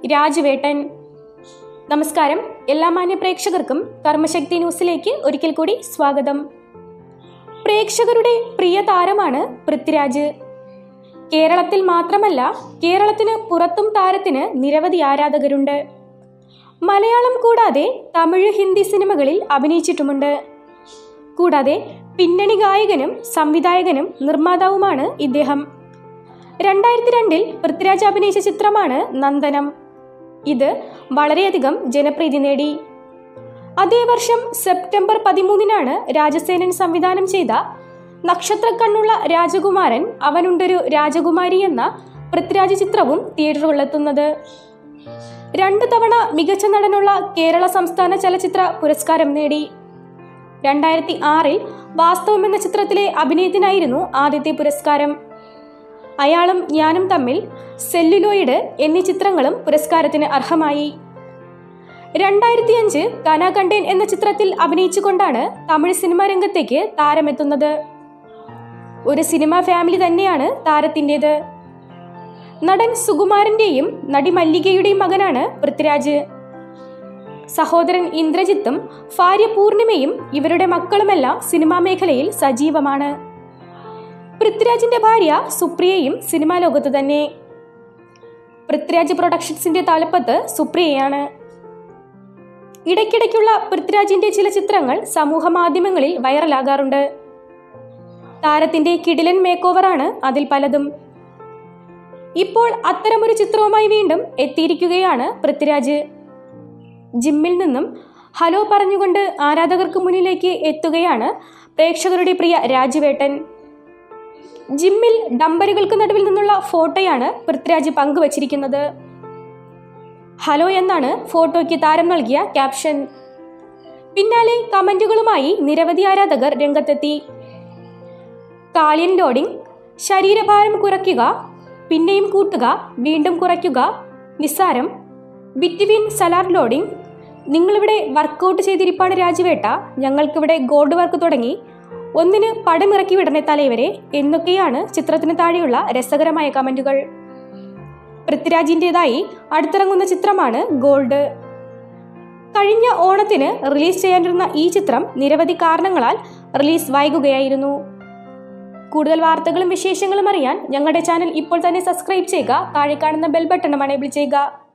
രാജുവേട്ടൻ നമസ്കാരം എല്ലാ മാന്യ പ്രേക്ഷകർക്കും കർമ്മശക്തി ന്യൂസിലേക്ക് ഒരിക്കൽ കൂടി സ്വാഗതം പ്രേക്ഷകരുടെ പ്രിയ താരമാണ് പൃഥ്വിരാജ് കേരളത്തിൽ മാത്രമല്ല കേരളത്തിന് പുറത്തും താരത്തിന് നിരവധി ആരാധകരുണ്ട് മലയാളം കൂടാതെ തമിഴ് ഹിന്ദി സിനിമകളിൽ അഭിനയിച്ചിട്ടുമുണ്ട് കൂടാതെ പിന്നണി ഗായകനും സംവിധായകനും നിർമ്മാതാവുമാണ് ഇദ്ദേഹം രണ്ടായിരത്തി രണ്ടിൽ പൃഥ്വിരാജ് അഭിനയിച്ച ചിത്രമാണ് നന്ദനം ഇത് വളരെയധികം ജനപ്രീതി നേടി അതേ വർഷം സെപ്റ്റംബർ പതിമൂന്നിനാണ് രാജസേനൻ സംവിധാനം ചെയ്ത നക്ഷത്രക്കണ്ണുള്ള രാജകുമാരൻ അവനുണ്ടൊരു രാജകുമാരി എന്ന പൃഥ്വിരാജ് ചിത്രവും തിയേറ്ററുകളിലെത്തുന്നത് രണ്ടു തവണ മികച്ച നടനുള്ള കേരള സംസ്ഥാന ചലച്ചിത്ര പുരസ്കാരം നേടി രണ്ടായിരത്തി ആറിൽ വാസ്തവം എന്ന ചിത്രത്തിലെ അഭിനയത്തിനായിരുന്നു ആദ്യത്തെ പുരസ്കാരം അയാളും ഞാനും തമ്മിൽ സെല്ലുലോയിഡ് എന്നീ ചിത്രങ്ങളും പുരസ്കാരത്തിന് അർഹമായി രണ്ടായിരത്തി അഞ്ച് കനാകണ്ടേൻ എന്ന ചിത്രത്തിൽ അഭിനയിച്ചുകൊണ്ടാണ് തമിഴ് സിനിമാ രംഗത്തേക്ക് താരമെത്തുന്നത് ഒരു സിനിമാ ഫാമിലി തന്നെയാണ് താരത്തിൻ്റെത് നടൻ സുകുമാരന്റെയും നടി മല്ലികയുടെയും മകനാണ് പൃഥ്വിരാജ് സഹോദരൻ ഇന്ദ്രജിത്തും ഭാര്യ പൂർണിമയും ഇവരുടെ മക്കളുമെല്ലാം സിനിമാ മേഖലയിൽ സജീവമാണ് പൃഥ്വിരാജിന്റെ ഭാര്യ സുപ്രിയയും സിനിമാ ലോകത്ത് തന്നെ പൃഥ്വിരാജ് പ്രൊഡക്ഷൻസിന്റെ തലപ്പത്ത് സുപ്രിയയാണ് ഇടയ്ക്കിടയ്ക്കുള്ള പൃഥ്വിരാജിന്റെ ചില ചിത്രങ്ങൾ സമൂഹ മാധ്യമങ്ങളിൽ വൈറലാകാറുണ്ട് താരത്തിന്റെ കിടിലൻ മേക്ക് ഓവറാണ് അതിൽ പലതും ഇപ്പോൾ അത്തരമൊരു ചിത്രവുമായി വീണ്ടും എത്തിയിരിക്കുകയാണ് പൃഥ്വിരാജ് ജിമ്മിൽ നിന്നും ഹലോ പറഞ്ഞുകൊണ്ട് ആരാധകർക്ക് മുന്നിലേക്ക് എത്തുകയാണ് പ്രേക്ഷകരുടെ പ്രിയ രാജുവേട്ടൻ ജിമ്മിൽ ഡംബലുകൾക്ക് നടുവിൽ നിന്നുള്ള ഫോട്ടോയാണ് പൃഥ്വിരാജ് പങ്കുവച്ചിരിക്കുന്നത് ഹലോ എന്നാണ് ഫോട്ടോയ്ക്ക് താരം നൽകിയ ക്യാപ്ഷൻ പിന്നാലെ കമന്റുകളുമായി നിരവധി ആരാധകർ രംഗത്തെത്തി കാളിയൻ ലോഡിംഗ് ശരീരഭാരം കുറയ്ക്കുക പിന്നെയും കൂട്ടുക വീണ്ടും കുറയ്ക്കുക നിസ്സാരം ബിറ്റ്വീൻ സലാർ ലോഡിംഗ് നിങ്ങളിവിടെ വർക്കൗട്ട് ചെയ്തിരിപ്പാണ് രാജുവേട്ട ഞങ്ങൾക്കിവിടെ ഗോൾഡ് വർക്ക് തുടങ്ങി ഒന്നിന് പടമിറക്കി വിടണേ തലവരെ എന്നൊക്കെയാണ് ചിത്രത്തിന് താഴെയുള്ള രസകരമായ കമന്റുകൾ പൃഥ്വിരാജിൻ്റെതായി അടുത്തിറങ്ങുന്ന ചിത്രമാണ് ഗോൾഡ് കഴിഞ്ഞ ഓണത്തിന് റിലീസ് ചെയ്യാനിരുന്ന ഈ ചിത്രം നിരവധി കാരണങ്ങളാൽ റിലീസ് വൈകുകയായിരുന്നു കൂടുതൽ വാർത്തകളും വിശേഷങ്ങളും അറിയാൻ ഞങ്ങളുടെ ചാനൽ ഇപ്പോൾ തന്നെ സബ്സ്ക്രൈബ് ചെയ്യുക താഴെ കാണുന്ന ബെൽ ബട്ടണും അണേബിൾ ചെയ്യുക